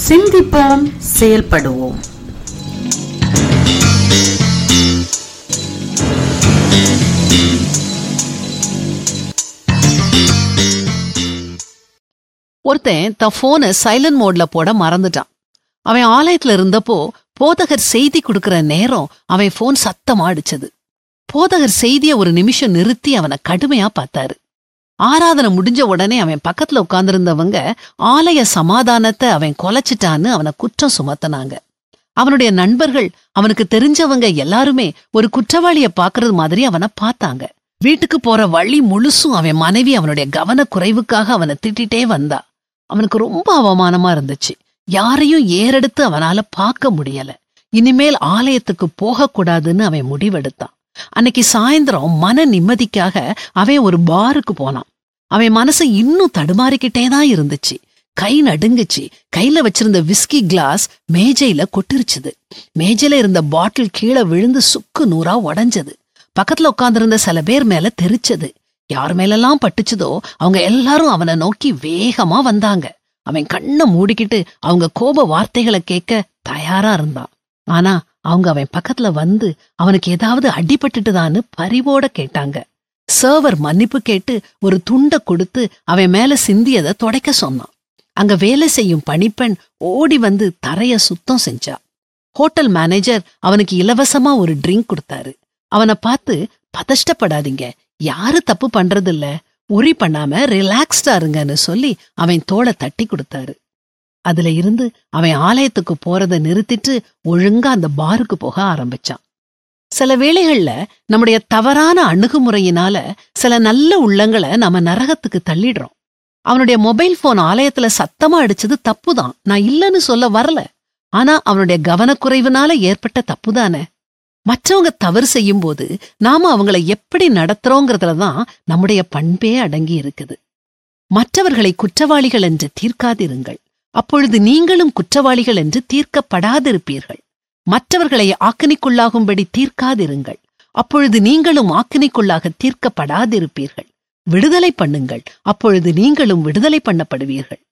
சிந்திப்போம் செயல்படுவோம் ஒருத்தன் தன் போனை சைலண்ட் மோட்ல போட மறந்துட்டான் அவன் ஆலயத்துல இருந்தப்போ போதகர் செய்தி கொடுக்கிற நேரம் அவன் போன் சத்தமா அடிச்சது போதகர் செய்திய ஒரு நிமிஷம் நிறுத்தி அவனை கடுமையா பார்த்தாரு ஆராதனை முடிஞ்ச உடனே அவன் பக்கத்துல உட்கார்ந்திருந்தவங்க ஆலய சமாதானத்தை அவன் கொலைச்சிட்டான்னு அவனை குற்றம் சுமத்தினாங்க அவனுடைய நண்பர்கள் அவனுக்கு தெரிஞ்சவங்க எல்லாருமே ஒரு குற்றவாளிய பாக்குறது மாதிரி அவனை பார்த்தாங்க வீட்டுக்கு போற வழி முழுசும் அவன் மனைவி அவனுடைய கவனக்குறைவுக்காக அவனை திட்டிட்டே வந்தா அவனுக்கு ரொம்ப அவமானமா இருந்துச்சு யாரையும் ஏறெடுத்து அவனால பார்க்க முடியல இனிமேல் ஆலயத்துக்கு போகக்கூடாதுன்னு அவன் முடிவெடுத்தான் அன்னைக்கு சாயந்தரம் மன நிம்மதிக்காக அவன் ஒரு பாருக்கு போனான் அவன் மனசு இன்னும் தடுமாறிக்கிட்டே தான் இருந்துச்சு கை நடுங்குச்சு கையில வச்சிருந்த விஸ்கி கிளாஸ் மேஜையில கொட்டிருச்சுது மேஜையில இருந்த பாட்டில் கீழே விழுந்து சுக்கு நூறா உடைஞ்சது பக்கத்துல உட்கார்ந்திருந்த சில பேர் மேல தெரிச்சது யார் மேலெல்லாம் பட்டுச்சுதோ அவங்க எல்லாரும் அவனை நோக்கி வேகமா வந்தாங்க அவன் கண்ணை மூடிக்கிட்டு அவங்க கோப வார்த்தைகளை கேட்க தயாரா இருந்தான் ஆனா அவங்க அவன் பக்கத்துல வந்து அவனுக்கு ஏதாவது அடிபட்டுட்டுதான்னு பரிவோட கேட்டாங்க சர்வர் மன்னிப்பு கேட்டு ஒரு துண்டை கொடுத்து அவன் மேல சிந்தியதை துடைக்க சொன்னான் அங்க வேலை செய்யும் பணிப்பெண் ஓடி வந்து தரைய சுத்தம் செஞ்சா ஹோட்டல் மேனேஜர் அவனுக்கு இலவசமா ஒரு ட்ரிங்க் கொடுத்தாரு அவனை பார்த்து பதஷ்டப்படாதீங்க யாரு தப்பு பண்றதில்ல உரி பண்ணாம ரிலாக்ஸ்டா இருங்கன்னு சொல்லி அவன் தோளை தட்டி கொடுத்தாரு அதுல இருந்து அவன் ஆலயத்துக்கு போறத நிறுத்திட்டு ஒழுங்கா அந்த பாருக்கு போக ஆரம்பிச்சான் சில வேளைகள்ல நம்முடைய தவறான அணுகுமுறையினால சில நல்ல உள்ளங்களை நாம நரகத்துக்கு தள்ளிடுறோம் அவனுடைய மொபைல் போன் ஆலயத்துல சத்தமா அடிச்சது தப்புதான் நான் இல்லைன்னு சொல்ல வரல ஆனா அவனுடைய கவனக்குறைவுனால ஏற்பட்ட தப்புதானே மற்றவங்க தவறு செய்யும் போது நாம அவங்கள எப்படி நடத்துறோங்கிறதுல தான் நம்முடைய பண்பே அடங்கி இருக்குது மற்றவர்களை குற்றவாளிகள் என்று தீர்க்காதிருங்கள் அப்பொழுது நீங்களும் குற்றவாளிகள் என்று தீர்க்கப்படாதிருப்பீர்கள் மற்றவர்களை ஆக்கினிக்குள்ளாகும்படி தீர்க்காதிருங்கள் அப்பொழுது நீங்களும் ஆக்கினிக்குள்ளாக தீர்க்கப்படாதிருப்பீர்கள் விடுதலை பண்ணுங்கள் அப்பொழுது நீங்களும் விடுதலை பண்ணப்படுவீர்கள்